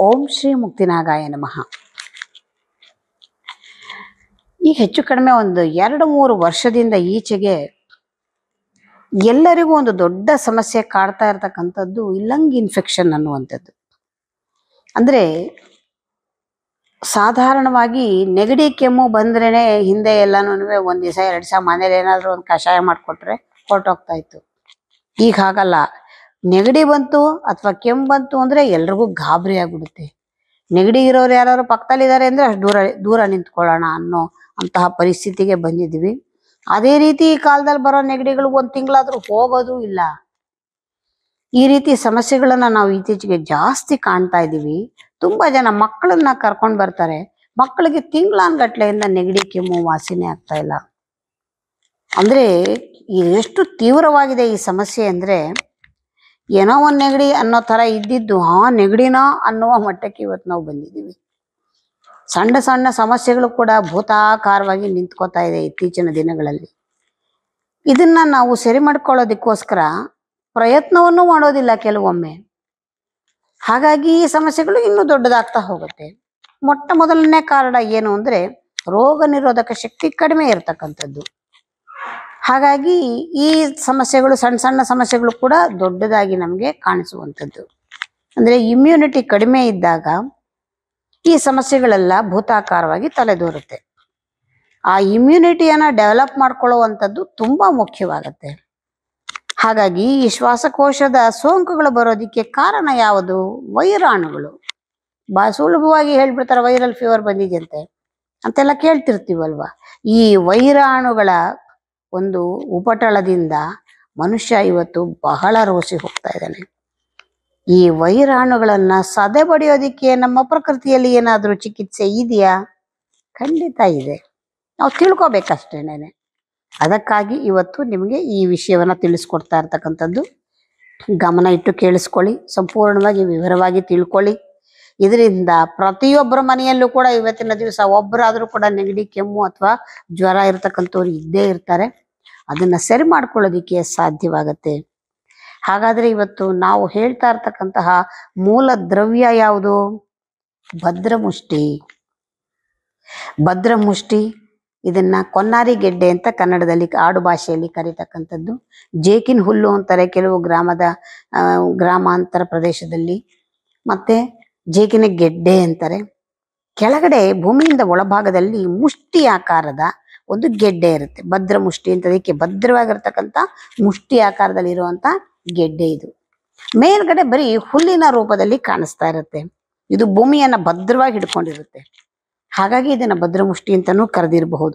ಓಂ ಶ್ರೀ ಮುಕ್ತಿನಾಗಾಯ ನಮಃ ಈಗ ಹೆಚ್ಚು ಕಡಿಮೆ ಒಂದು ಎರಡು ಮೂರು ವರ್ಷದಿಂದ ಈಚೆಗೆ ಎಲ್ಲರಿಗೂ ಒಂದು ದೊಡ್ಡ ಸಮಸ್ಯೆ ಕಾಡ್ತಾ ಇರತಕ್ಕಂಥದ್ದು ಈ ಲಂಗ್ ಇನ್ಫೆಕ್ಷನ್ ಅನ್ನುವಂಥದ್ದು ಅಂದ್ರೆ ಸಾಧಾರಣವಾಗಿ ನೆಗಡಿ ಕೆಮ್ಮು ಬಂದ್ರೇನೆ ಹಿಂದೆ ಎಲ್ಲಾನು ಒಂದ್ ದಿವಸ ಎರಡ್ ದಿವಸ ಮನೇಲಿ ಏನಾದ್ರು ಒಂದು ಕಷಾಯ ಮಾಡಿಕೊಟ್ರೆ ಹೊರಟೋಗ್ತಾ ಇತ್ತು ಈಗ ಹಾಗಲ್ಲ ನೆಗಡಿ ಬಂತು ಅಥವಾ ಕೆಮ್ಮು ಬಂತು ಅಂದ್ರೆ ಎಲ್ರಿಗೂ ಗಾಬರಿ ಆಗ್ಬಿಡುತ್ತೆ ನೆಗಡಿ ಇರೋರು ಯಾರು ಪಕ್ಕದಲ್ಲಿದ್ದಾರೆ ಅಂದ್ರೆ ಅಷ್ಟು ದೂರ ದೂರ ನಿಂತ್ಕೊಳ್ಳೋಣ ಅನ್ನೋ ಅಂತಹ ಪರಿಸ್ಥಿತಿಗೆ ಬಂದಿದ್ವಿ ಅದೇ ರೀತಿ ಈ ಕಾಲದಲ್ಲಿ ಬರೋ ನೆಗಡಿಗಳು ಒಂದ್ ತಿಂಗಳಾದ್ರೂ ಹೋಗೋದು ಇಲ್ಲ ಈ ರೀತಿ ಸಮಸ್ಯೆಗಳನ್ನ ನಾವು ಇತ್ತೀಚೆಗೆ ಜಾಸ್ತಿ ಕಾಣ್ತಾ ಇದೀವಿ ತುಂಬಾ ಜನ ಮಕ್ಕಳನ್ನ ಕರ್ಕೊಂಡ್ ಬರ್ತಾರೆ ಮಕ್ಕಳಿಗೆ ತಿಂಗಳಾನ್ಗಟ್ಲೆಯಿಂದ ನೆಗಡಿ ಕೆಮ್ಮು ವಾಸಿನೇ ಆಗ್ತಾ ಇಲ್ಲ ಅಂದ್ರೆ ಇದು ಎಷ್ಟು ತೀವ್ರವಾಗಿದೆ ಈ ಸಮಸ್ಯೆ ಅಂದ್ರೆ ಏನೋ ಒಂದ್ ನೆಗಡಿ ಅನ್ನೋ ತರ ಇದ್ದಿದ್ದು ಹಾ ನೆಗಡಿನಾ ಅನ್ನುವ ಮಟ್ಟಕ್ಕೆ ಇವತ್ತು ನಾವು ಬಂದಿದ್ದೀವಿ ಸಣ್ಣ ಸಣ್ಣ ಸಮಸ್ಯೆಗಳು ಕೂಡ ಭೂತಾಕಾರವಾಗಿ ನಿಂತ್ಕೋತಾ ಇದೆ ಇತ್ತೀಚಿನ ದಿನಗಳಲ್ಲಿ ಇದನ್ನ ನಾವು ಸರಿ ಮಾಡ್ಕೊಳ್ಳೋದಕ್ಕೋಸ್ಕರ ಪ್ರಯತ್ನವನ್ನು ಮಾಡೋದಿಲ್ಲ ಕೆಲವೊಮ್ಮೆ ಹಾಗಾಗಿ ಈ ಸಮಸ್ಯೆಗಳು ಇನ್ನೂ ದೊಡ್ಡದಾಗ್ತಾ ಹೋಗುತ್ತೆ ಮೊಟ್ಟ ಮೊದಲನೇ ಕಾರಣ ಏನು ಅಂದ್ರೆ ರೋಗ ನಿರೋಧಕ ಶಕ್ತಿ ಕಡಿಮೆ ಇರತಕ್ಕಂಥದ್ದು ಹಾಗಾಗಿ ಈ ಸಮಸ್ಯೆಗಳು ಸಣ್ಣ ಸಣ್ಣ ಸಮಸ್ಯೆಗಳು ಕೂಡ ದೊಡ್ಡದಾಗಿ ನಮಗೆ ಕಾಣಿಸುವಂಥದ್ದು ಅಂದ್ರೆ ಇಮ್ಯುನಿಟಿ ಕಡಿಮೆ ಇದ್ದಾಗ ಈ ಸಮಸ್ಯೆಗಳೆಲ್ಲ ಭೂತಾಕಾರವಾಗಿ ತಲೆದೋರುತ್ತೆ ಆ ಇಮ್ಯುನಿಟಿಯನ್ನ ಡೆವಲಪ್ ಮಾಡ್ಕೊಳ್ಳುವಂಥದ್ದು ತುಂಬಾ ಮುಖ್ಯವಾಗತ್ತೆ ಹಾಗಾಗಿ ಈ ಶ್ವಾಸಕೋಶದ ಸೋಂಕುಗಳು ಬರೋದಕ್ಕೆ ಕಾರಣ ಯಾವುದು ವೈರಾಣುಗಳು ಬಾ ಸುಲಭವಾಗಿ ಹೇಳ್ಬಿಡ್ತಾರೆ ವೈರಲ್ ಫೀವರ್ ಬಂದಿದೆಯಂತೆ ಅಂತೆಲ್ಲ ಕೇಳ್ತಿರ್ತೀವಲ್ವಾ ಈ ವೈರಾಣುಗಳ ಒಂದು ಉಪಟಳದಿಂದ ಮನುಷ್ಯ ಇವತ್ತು ಬಹಳ ರೋಸಿ ಹೋಗ್ತಾ ಇದ್ದಾನೆ ಈ ವೈರಾಣುಗಳನ್ನ ಸದೆ ಬಡಿಯೋದಿಕ್ಕೆ ನಮ್ಮ ಪ್ರಕೃತಿಯಲ್ಲಿ ಏನಾದ್ರೂ ಚಿಕಿತ್ಸೆ ಇದೆಯಾ ಖಂಡಿತ ಇದೆ ನಾವು ತಿಳ್ಕೊಬೇಕಷ್ಟೇನೆ ಅದಕ್ಕಾಗಿ ಇವತ್ತು ನಿಮಗೆ ಈ ವಿಷಯವನ್ನ ತಿಳಿಸ್ಕೊಡ್ತಾ ಇರ್ತಕ್ಕಂಥದ್ದು ಗಮನ ಇಟ್ಟು ಕೇಳಿಸ್ಕೊಳ್ಳಿ ಸಂಪೂರ್ಣವಾಗಿ ವಿವರವಾಗಿ ತಿಳ್ಕೊಳ್ಳಿ ಇದರಿಂದ ಪ್ರತಿಯೊಬ್ಬರ ಮನೆಯಲ್ಲೂ ಕೂಡ ಇವತ್ತಿನ ದಿವಸ ಒಬ್ಬರಾದ್ರೂ ಕೂಡ ನೆಗಡಿ ಕೆಮ್ಮು ಅಥವಾ ಜ್ವರ ಇರತಕ್ಕಂಥವ್ರು ಇದ್ದೇ ಇರ್ತಾರೆ ಅದನ್ನ ಸರಿ ಮಾಡ್ಕೊಳ್ಳೋದಿಕ್ಕೆ ಸಾಧ್ಯವಾಗತ್ತೆ ಹಾಗಾದ್ರೆ ಇವತ್ತು ನಾವು ಹೇಳ್ತಾ ಇರ್ತಕ್ಕಂತಹ ಮೂಲ ದ್ರವ್ಯ ಯಾವುದು ಭದ್ರಮುಷ್ಟಿ ಭದ್ರಮುಷ್ಟಿ ಇದನ್ನ ಕೊನ್ನಾರಿ ಗೆಡ್ಡೆ ಅಂತ ಕನ್ನಡದಲ್ಲಿ ಆಡು ಭಾಷೆಯಲ್ಲಿ ಕರೀತಕ್ಕಂಥದ್ದು ಜೇಕಿನ್ ಹುಲ್ಲು ಅಂತಾರೆ ಕೆಲವು ಗ್ರಾಮದ ಆ, ಗ್ರಾಮಾಂತರ ಪ್ರದೇಶದಲ್ಲಿ ಮತ್ತೆ ಜೇಕಿನ ಗೆಡ್ಡೆ ಅಂತಾರೆ ಕೆಳಗಡೆ ಭೂಮಿಯಿಂದ ಒಳಭಾಗದಲ್ಲಿ ಮುಷ್ಟಿ ಆಕಾರದ ಒಂದು ಗೆಡ್ಡೆ ಇರುತ್ತೆ ಭದ್ರ ಮುಷ್ಟಿ ಅಂತ ಅದಕ್ಕೆ ಭದ್ರವಾಗಿರ್ತಕ್ಕಂಥ ಮುಷ್ಟಿ ಆಕಾರದಲ್ಲಿ ಇರುವಂತ ಗೆಡ್ಡೆ ಇದು ಮೇಲ್ಗಡೆ ಬರೀ ಹುಲ್ಲಿನ ರೂಪದಲ್ಲಿ ಕಾಣಿಸ್ತಾ ಇರುತ್ತೆ ಇದು ಭೂಮಿಯನ್ನ ಭದ್ರವಾಗಿ ಹಿಡ್ಕೊಂಡಿರುತ್ತೆ ಹಾಗಾಗಿ ಇದನ್ನ ಭದ್ರಮುಷ್ಟಿ ಅಂತಾನೂ ಕರೆದಿರಬಹುದು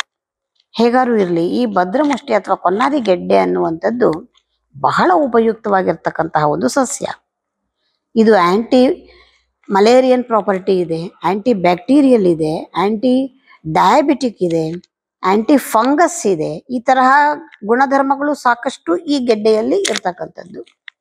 ಹೇಗಾರು ಇರಲಿ ಈ ಭದ್ರಮುಷ್ಟಿ ಅಥವಾ ಕೊನ್ನಾರಿ ಗೆಡ್ಡೆ ಅನ್ನುವಂಥದ್ದು ಬಹಳ ಉಪಯುಕ್ತವಾಗಿರ್ತಕ್ಕಂತಹ ಒಂದು ಸಸ್ಯ ಇದು ಆಂಟಿ ಮಲೇರಿಯನ್ ಪ್ರಾಪರ್ಟಿ ಇದೆ ಆಂಟಿ ಬ್ಯಾಕ್ಟೀರಿಯಲ್ ಇದೆ ಆಂಟಿ ಡಯಾಬಿಟಿಕ್ ಇದೆ ಆಂಟಿ ಫಂಗಸ್ ಇದೆ ಈ ತರಹ ಗುಣಧರ್ಮಗಳು ಸಾಕಷ್ಟು ಈ ಗೆಡ್ಡೆಯಲ್ಲಿ ಇರ್ತಕ್ಕಂಥದ್ದು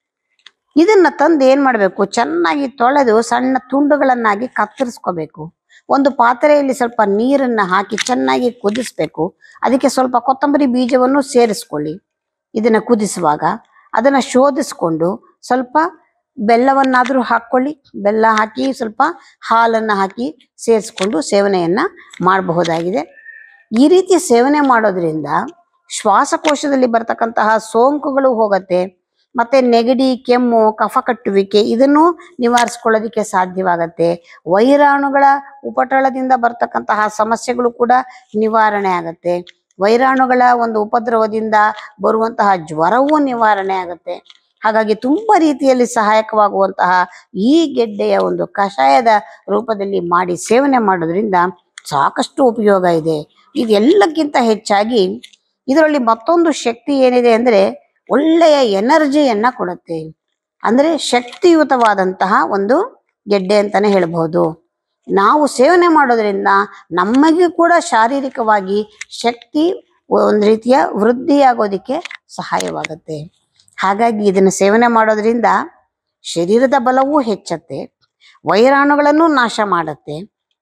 ಇದನ್ನ ತಂದು ಏನ್ ಮಾಡ್ಬೇಕು ಚೆನ್ನಾಗಿ ತೊಳೆದು ಸಣ್ಣ ತುಂಡುಗಳನ್ನಾಗಿ ಕತ್ತರಿಸ್ಕೋಬೇಕು ಒಂದು ಪಾತ್ರೆಯಲ್ಲಿ ಸ್ವಲ್ಪ ನೀರನ್ನ ಹಾಕಿ ಚೆನ್ನಾಗಿ ಕುದಿಸ್ಬೇಕು ಅದಕ್ಕೆ ಸ್ವಲ್ಪ ಕೊತ್ತಂಬರಿ ಬೀಜವನ್ನು ಸೇರಿಸ್ಕೊಳ್ಳಿ ಇದನ್ನ ಕುದಿಸುವಾಗ ಅದನ್ನ ಶೋಧಿಸ್ಕೊಂಡು ಸ್ವಲ್ಪ ಬೆಲ್ಲವನ್ನಾದ್ರೂ ಹಾಕೊಳ್ಳಿ ಬೆಲ್ಲ ಹಾಕಿ ಸ್ವಲ್ಪ ಹಾಲನ್ನ ಹಾಕಿ ಸೇರಿಸ್ಕೊಂಡು ಸೇವನೆಯನ್ನ ಮಾಡಬಹುದಾಗಿದೆ ಈ ರೀತಿ ಸೇವನೆ ಮಾಡೋದ್ರಿಂದ ಶ್ವಾಸಕೋಶದಲ್ಲಿ ಬರ್ತಕ್ಕಂತಹ ಸೋಂಕುಗಳು ಹೋಗತ್ತೆ ಮತ್ತೆ ನೆಗಡಿ ಕೆಮ್ಮು ಕಫ ಕಟ್ಟುವಿಕೆ ಇದನ್ನು ನಿವಾರಿಸ್ಕೊಳ್ಳೋದಿಕ್ಕೆ ಸಾಧ್ಯವಾಗತ್ತೆ ವೈರಾಣುಗಳ ಉಪಟಳದಿಂದ ಬರ್ತಕ್ಕಂತಹ ಸಮಸ್ಯೆಗಳು ಕೂಡ ನಿವಾರಣೆ ಆಗತ್ತೆ ವೈರಾಣುಗಳ ಒಂದು ಉಪದ್ರವದಿಂದ ಬರುವಂತಹ ಜ್ವರವೂ ನಿವಾರಣೆ ಆಗತ್ತೆ ಹಾಗಾಗಿ ತುಂಬಾ ರೀತಿಯಲ್ಲಿ ಸಹಾಯಕವಾಗುವಂತಹ ಈ ಗೆಡ್ಡೆಯ ಒಂದು ಕಷಾಯದ ರೂಪದಲ್ಲಿ ಮಾಡಿ ಸೇವನೆ ಮಾಡೋದ್ರಿಂದ ಸಾಕಷ್ಟು ಉಪಯೋಗ ಇದೆ ಇದೆಲ್ಲಕ್ಕಿಂತ ಹೆಚ್ಚಾಗಿ ಇದರಲ್ಲಿ ಮತ್ತೊಂದು ಶಕ್ತಿ ಏನಿದೆ ಅಂದ್ರೆ ಒಳ್ಳೆಯ ಎನರ್ಜಿಯನ್ನ ಕೊಡುತ್ತೆ ಅಂದ್ರೆ ಶಕ್ತಿಯುತವಾದಂತಹ ಒಂದು ಗೆಡ್ಡೆ ಅಂತಾನೆ ಹೇಳ್ಬಹುದು ನಾವು ಸೇವನೆ ಮಾಡೋದ್ರಿಂದ ನಮಗೆ ಕೂಡ ಶಾರೀರಿಕವಾಗಿ ಶಕ್ತಿ ಒಂದು ರೀತಿಯ ವೃದ್ಧಿಯಾಗೋದಿಕ್ಕೆ ಸಹಾಯವಾಗುತ್ತೆ ಹಾಗಾಗಿ ಇದನ್ನು ಸೇವನೆ ಮಾಡೋದ್ರಿಂದ ಶರೀರದ ಬಲವೂ ಹೆಚ್ಚತ್ತೆ ವೈರಾಣುಗಳನ್ನು ನಾಶ ಮಾಡುತ್ತೆ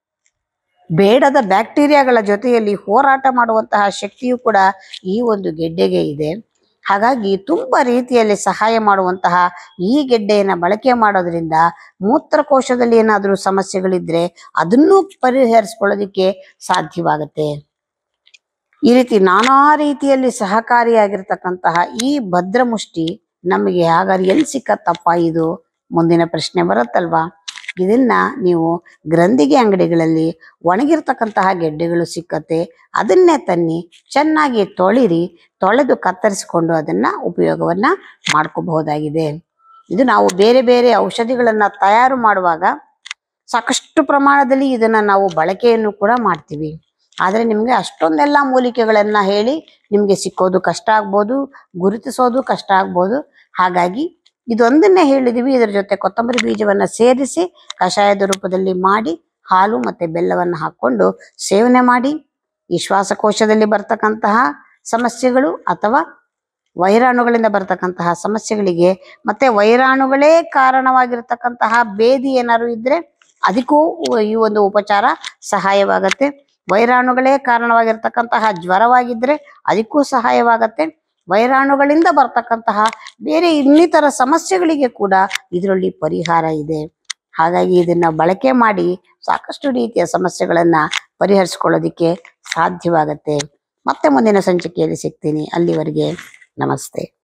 ಬೇಡದ ಬ್ಯಾಕ್ಟೀರಿಯಾಗಳ ಜೊತೆಯಲ್ಲಿ ಹೋರಾಟ ಮಾಡುವಂತಹ ಶಕ್ತಿಯು ಕೂಡ ಈ ಒಂದು ಗೆಡ್ಡೆಗೆ ಇದೆ ಹಾಗಾಗಿ ತುಂಬ ರೀತಿಯಲ್ಲಿ ಸಹಾಯ ಮಾಡುವಂತಹ ಈ ಗೆಡ್ಡೆಯನ್ನು ಬಳಕೆ ಮಾಡೋದ್ರಿಂದ ಮೂತ್ರಕೋಶದಲ್ಲಿ ಏನಾದರೂ ಸಮಸ್ಯೆಗಳಿದ್ರೆ ಅದನ್ನೂ ಪರಿಹರಿಸ್ಕೊಳ್ಳೋದಕ್ಕೆ ಸಾಧ್ಯವಾಗುತ್ತೆ ಈ ರೀತಿ ನಾನಾ ರೀತಿಯಲ್ಲಿ ಸಹಕಾರಿಯಾಗಿರ್ತಕ್ಕಂತಹ ಈ ಭದ್ರಮುಷ್ಟಿ ನಮಗೆ ಹಾಗಾದ್ರೆ ಎಲ್ಲಿ ಸಿಕ್ಕತ್ತಪ್ಪ ಇದು ಮುಂದಿನ ಪ್ರಶ್ನೆ ಬರುತ್ತಲ್ವಾ ಇದನ್ನ ನೀವು ಗ್ರಂಥಿಗೆ ಅಂಗಡಿಗಳಲ್ಲಿ ಒಣಗಿರ್ತಕ್ಕಂತಹ ಗೆಡ್ಡೆಗಳು ಸಿಕ್ಕತ್ತೆ ಅದನ್ನೇ ತನ್ನಿ ಚೆನ್ನಾಗಿ ತೊಳಿರಿ ತೊಳೆದು ಕತ್ತರಿಸಿಕೊಂಡು ಅದನ್ನ ಉಪಯೋಗವನ್ನ ಮಾಡ್ಕೋಬಹುದಾಗಿದೆ ಇದು ನಾವು ಬೇರೆ ಬೇರೆ ಔಷಧಿಗಳನ್ನ ತಯಾರು ಮಾಡುವಾಗ ಸಾಕಷ್ಟು ಪ್ರಮಾಣದಲ್ಲಿ ಇದನ್ನ ನಾವು ಬಳಕೆಯನ್ನು ಕೂಡ ಮಾಡ್ತೀವಿ ಆದರೆ ನಿಮಗೆ ಅಷ್ಟೊಂದೆಲ್ಲ ಮೂಲಿಕೆಗಳನ್ನ ಹೇಳಿ ನಿಮಗೆ ಸಿಕ್ಕೋದು ಕಷ್ಟ ಆಗ್ಬೋದು ಗುರುತಿಸೋದು ಕಷ್ಟ ಆಗ್ಬೋದು ಹಾಗಾಗಿ ಇದೊಂದನ್ನೇ ಹೇಳಿದೀವಿ ಇದರ ಜೊತೆ ಕೊತ್ತಂಬರಿ ಬೀಜವನ್ನ ಸೇರಿಸಿ ಕಷಾಯದ ರೂಪದಲ್ಲಿ ಮಾಡಿ ಹಾಲು ಮತ್ತೆ ಬೆಲ್ಲವನ್ನು ಹಾಕೊಂಡು ಸೇವನೆ ಮಾಡಿ ಈ ಶ್ವಾಸಕೋಶದಲ್ಲಿ ಬರ್ತಕ್ಕಂತಹ ಸಮಸ್ಯೆಗಳು ಅಥವಾ ವೈರಾಣುಗಳಿಂದ ಬರ್ತಕ್ಕಂತಹ ಸಮಸ್ಯೆಗಳಿಗೆ ಮತ್ತೆ ವೈರಾಣುಗಳೇ ಕಾರಣವಾಗಿರ್ತಕ್ಕಂತಹ ಬೇದಿ ಏನಾದ್ರು ಇದ್ರೆ ಅದಕ್ಕೂ ಈ ಒಂದು ಉಪಚಾರ ಸಹಾಯವಾಗತ್ತೆ ವೈರಾಣುಗಳೇ ಕಾರಣವಾಗಿರ್ತಕ್ಕಂತಹ ಜ್ವರವಾಗಿದ್ರೆ ಅದಕ್ಕೂ ಸಹಾಯವಾಗತ್ತೆ ವೈರಾಣುಗಳಿಂದ ಬರ್ತಕ್ಕಂತಹ ಬೇರೆ ಇನ್ನಿತರ ಸಮಸ್ಯೆಗಳಿಗೆ ಕೂಡ ಇದರಲ್ಲಿ ಪರಿಹಾರ ಇದೆ ಹಾಗಾಗಿ ಇದನ್ನ ಬಳಕೆ ಮಾಡಿ ಸಾಕಷ್ಟು ರೀತಿಯ ಸಮಸ್ಯೆಗಳನ್ನ ಪರಿಹರಿಸ್ಕೊಳ್ಳೋದಿಕ್ಕೆ ಸಾಧ್ಯವಾಗತ್ತೆ ಮತ್ತೆ ಮುಂದಿನ ಸಂಚಿಕೆಯಲ್ಲಿ ಸಿಗ್ತೀನಿ ಅಲ್ಲಿವರೆಗೆ ನಮಸ್ತೆ